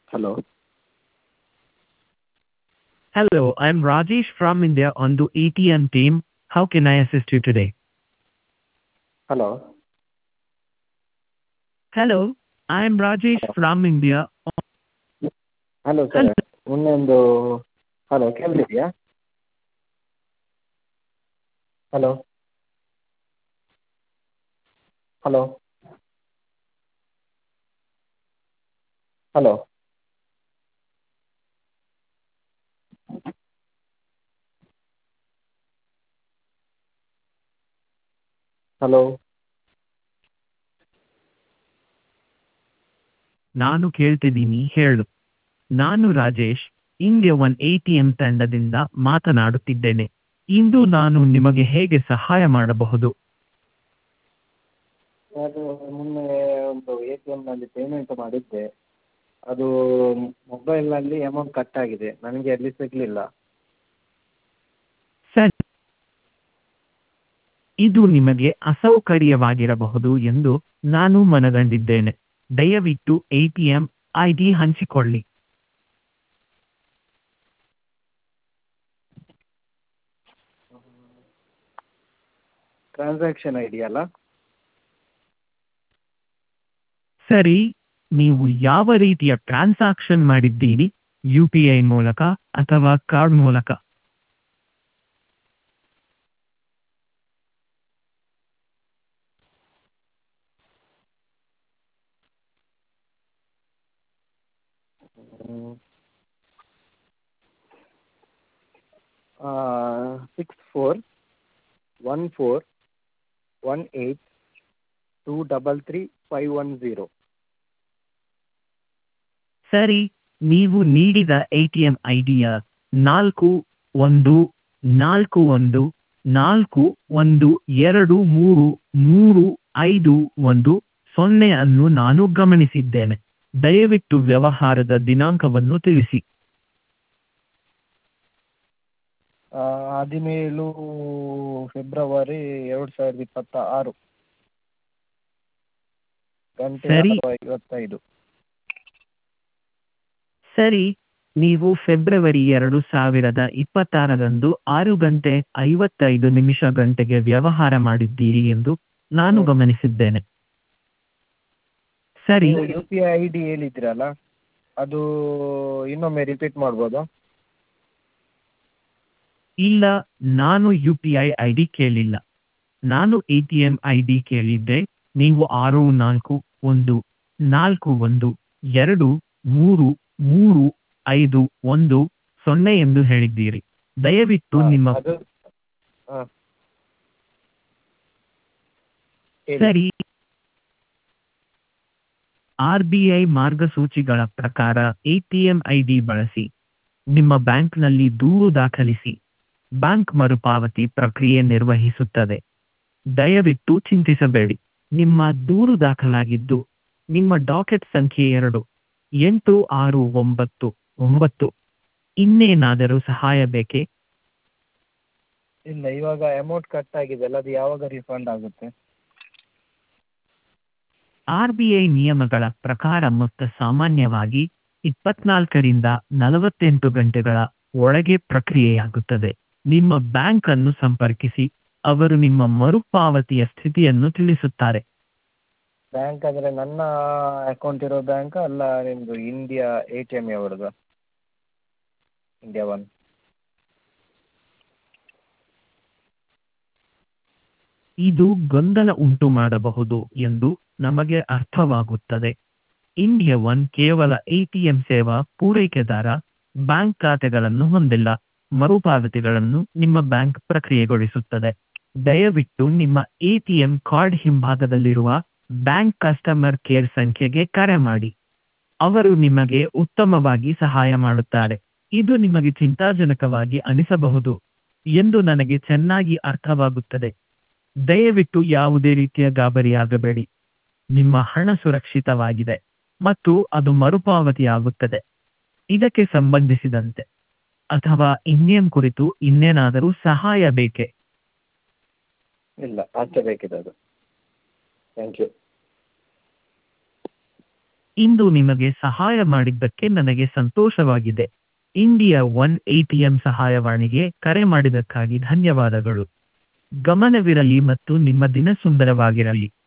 Hello. Hello, I'm Rajesh from India on the ATM team. How can I assist you today? Hello. Hello, I'm Rajesh from India. Hello sir ಮೊನ್ನೆ ಒಂದು hello ಕೇಳ್ತಿದೆಯಾ hello hello hello hello ನಾನು ಕೇಳ್ತಿದ್ದೀನಿ ಹೇಳು ನಾನು Rajesh India one ATM ತಂಡದಿಂದ ಮಾತನಾಡುತ್ತಿದ್ದೇನೆ ಇಂದು ನಾನು ನಿಮಗೆ ಹೇಗೆ ಸಹಾಯ ಮಾಡಬಹುದು ಅದು ಮೊನ್ನೆ ಒಂದು ಎ ಟಿ ಎಮ್ನಲ್ಲಿ ಪೇಮೆಂಟ್ ಮಾಡಿದ್ದೆ ಅದು ಮೊಬೈಲ್ನಲ್ಲಿ ಅಮೌಂಟ್ ಕಟ್ ಆಗಿದೆ ನನಗೆ ಅಲ್ಲಿ ಸಿಗಲಿಲ್ಲ ಸರಿ ಇದು ನಿಮಗೆ ಅಸೌಕರ್ಯವಾಗಿರಬಹುದು ಎಂದು ನಾನು ಮನಗಂಡಿದ್ದೇನೆ ದಯವಿಟ್ಟು ಎಟಿಎಂ ಐ ಡಿ ಹಂಚಿಕೊಳ್ಳಿ ಟ್ರಾನ್ಸಾಕ್ಷನ್ ಐ ಡಿ ಅಲ್ಲ ಸರಿ ನೀವು ಯಾವ ರೀತಿಯ ಟ್ರಾನ್ಸಾಕ್ಷನ್ ಮಾಡಿದ್ದೀರಿ ಯು ಪಿ ಐ ಮೂಲಕ ಅಥವಾ ಕಾರ್ಡ್ ಮೂಲಕ six four one four one eight two double three five one zero ಸರಿ ನೀವು ನೀಡಿದ ಎಟಿಎಂ ಐಡಿಯ ನಾಲ್ಕು ಒಂದು ನಾಲ್ಕು ಒಂದು ನಾಲ್ಕು ಒಂದು ಎರಡು ಮೂರು ಮೂರು ಐದು ಒಂದು ಸೊನ್ನೆ ಅನ್ನು ನಾನು ಗಮನಿಸಿದ್ದೇನೆ ದಯವಿಟ್ಟು ವ್ಯವಹಾರದ ದಿನಾಂಕವನ್ನು ತಿಳಿಸಿ ಹದಿನೇಳು ಫೆಬ್ರವರಿ ಎರಡು ಸಾವಿರದ ಇಪ್ಪತ್ತ ಆರು ಗಂಟೆ ಸರಿ. ಆರು ಐವತ್ತೈದು ಸರಿ ನೀವು ಫೆಬ್ರವರಿ ಎರಡು ಸಾವಿರದ ಇಪ್ಪತ್ತಾರರಂದು ಆರು ಗಂಟೆ ಐವತ್ತೈದು ನಿಮಿಷ ಗಂಟೆಗೆ ವ್ಯವಹಾರ ಮಾಡಿದ್ದೀರಿ ಎಂದು ನಾನು ಗಮನಿಸಿದ್ದೇನೆ ಸರಿ ನೀವು U P I I D ಹೇಳಿದ್ರಲ್ಲ ಅದು ಇನ್ನೊಮ್ಮೆ ರಿಪೀಟ್ ಮಾಡ್ಬೋದಾ ಇಲ್ಲ ನಾನು U P I I D ಕೇಳಿಲ್ಲ ನಾನು A T M I D ಕೇಳಿದ್ದೆ ನೀವು ಆರು ನಾಲ್ಕು ಒಂದು ನಾಲ್ಕು ಒಂದು ಎರಡು ಮೂರು ಮೂರು ಐದು ಒಂದು ಸೊನ್ನೆ ಎಂದು ಹೇಳಿದ್ದೀರಿ ದಯವಿಟ್ಟು ಹಾ, ನಿಮ್ಮ ಅದು ಹಾಂ ಹೇಳಿ ಸರಿ ಆರ್ ಬಿ ಐ ಮಾರ್ಗಸೂಚಿಗಳ ಪ್ರಕಾರ ಎಟಿಎಂ ಐ ಡಿ ಬಳಸಿ ನಿಮ್ಮ ಬ್ಯಾಂಕ್ನಲ್ಲಿ ದೂರು ದಾಖಲಿಸಿ ಬ್ಯಾಂಕ್ ಮರುಪಾವತಿ ಪ್ರಕ್ರಿಯೆ ನಿರ್ವಹಿಸುತ್ತದೆ ದಯವಿಟ್ಟು ಚಿಂತಿಸಬೇಡಿ ನಿಮ್ಮ ದೂರು ದಾಖಲಾಗಿದ್ದು ನಿಮ್ಮ ಡಾಕೆಟ್ ಸಂಖ್ಯೆ ಎರಡು ಎಂಟು ಆರು ಒಂಬತ್ತು ಒಂಬತ್ತು ಇನ್ನೇನಾದರೂ ಸಹಾಯ ಬೇಕೇ ಇಲ್ಲ ಇವಾಗ ಅಮೌಂಟ್ ಕಟ್ ಆಗಿದೆ ಅಲ್ಲ ಅದು ಯಾವಾಗ ರಿಫಂಡ್ ಆಗುತ್ತೆ ಆರ್ ಬಿ ಐ ನಿಯಮಗಳ ಪ್ರಕಾರ ಮೊತ್ತ ಸಾಮಾನ್ಯವಾಗಿ ಇಪ್ಪತ್ನಾಲ್ಕರಿಂದ ನಲವತ್ತೆಂಟು ಗಂಟೆಗಳ ಒಳಗೆ ಪ್ರಕ್ರಿಯೆಯಾಗುತ್ತದೆ ನಿಮ್ಮ ಬ್ಯಾಂಕ್ ಅನ್ನು ಸಂಪರ್ಕಿಸಿ ಅವರು ನಿಮ್ಮ ಮರುಪಾವತಿಯ ಸ್ಥಿತಿಯನ್ನು ತಿಳಿಸುತ್ತಾರೆ ಬ್ಯಾಂಕ್ ಅಂದರೆ ನನ್ನ ಅಕೌಂಟ್ ಇರೋ ಬ್ಯಾಂಕ್ ಅಲ್ಲ ನಿಮ್ಮದು ಇಂಡಿಯಾ ಎ ಟಿ ಎಮ್ ಅವರದ್ದು ಇಂಡಿಯಾ ಒನ್ ಇದು ಗೊಂದಲ ಉಂಟು ಮಾಡಬಹುದು ಎಂದು ನಮಗೆ ಅರ್ಥವಾಗುತ್ತದೆ ಇಂಡಿಯಾ ಒನ್ ಕೇವಲ ಎಟಿಎಂ ಸೇವಾ ಪೂರೈಕೆದಾರ ಬ್ಯಾಂಕ್ ಖಾತೆಗಳನ್ನು ಹೊಂದಿಲ್ಲ ಮರುಪಾವತಿಗಳನ್ನು ನಿಮ್ಮ ಬ್ಯಾಂಕ್ ಪ್ರಕ್ರಿಯೆಗೊಳಿಸುತ್ತದೆ ದಯವಿಟ್ಟು ನಿಮ್ಮ ಎಟಿಎಂ ಕಾರ್ಡ್ ಹಿಂಭಾಗದಲ್ಲಿರುವ ಬ್ಯಾಂಕ್ ಕಸ್ಟಮರ್ ಕೇರ್ ಸಂಖ್ಯೆಗೆ ಕರೆ ಮಾಡಿ ಅವರು ನಿಮಗೆ ಉತ್ತಮವಾಗಿ ಸಹಾಯ ಮಾಡುತ್ತಾರೆ ಇದು ನಿಮಗೆ ಚಿಂತಾಜನಕವಾಗಿ ಅನಿಸಬಹುದು ಎಂದು ನನಗೆ ಚೆನ್ನಾಗಿ ಅರ್ಥವಾಗುತ್ತದೆ ದಯವಿಟ್ಟು ಯಾವುದೇ ರೀತಿಯ ಗಾಬರಿಯಾಗಬೇಡಿ ನಿಮ್ಮ ಹಣ ಸುರಕ್ಷಿತವಾಗಿದೆ ಮತ್ತು ಅದು ಮರುಪಾವತಿಯಾಗುತ್ತದೆ ಇದಕ್ಕೆ ಸಂಬಂಧಿಸಿದಂತೆ ಅಥವಾ ಇನ್ನೇನ್ ಕುರಿತು ಇನ್ನೇನಾದರೂ ಸಹಾಯ ಬೇಕೇ ಇಲ್ಲ ಅಷ್ಟೇ ಬೇಕಿದೆ ಅದು ಥ್ಯಾಂಕ್ ಯು ಇಂದು ನಿಮಗೆ ಸಹಾಯ ಮಾಡಿದ್ದಕ್ಕೆ ನನಗೆ ಸಂತೋಷವಾಗಿದೆ ಇಂಡಿಯಾ ಒನ್ ಎಟಿಎಂ ಸಹಾಯವಾಣಿಗೆ ಕರೆ ಮಾಡಿದ್ದಕ್ಕಾಗಿ ಧನ್ಯವಾದಗಳು ಗಮನವಿರಲಿ ಮತ್ತು ನಿಮ್ಮ ದಿನ ಸುಂದರವಾಗಿರಲಿ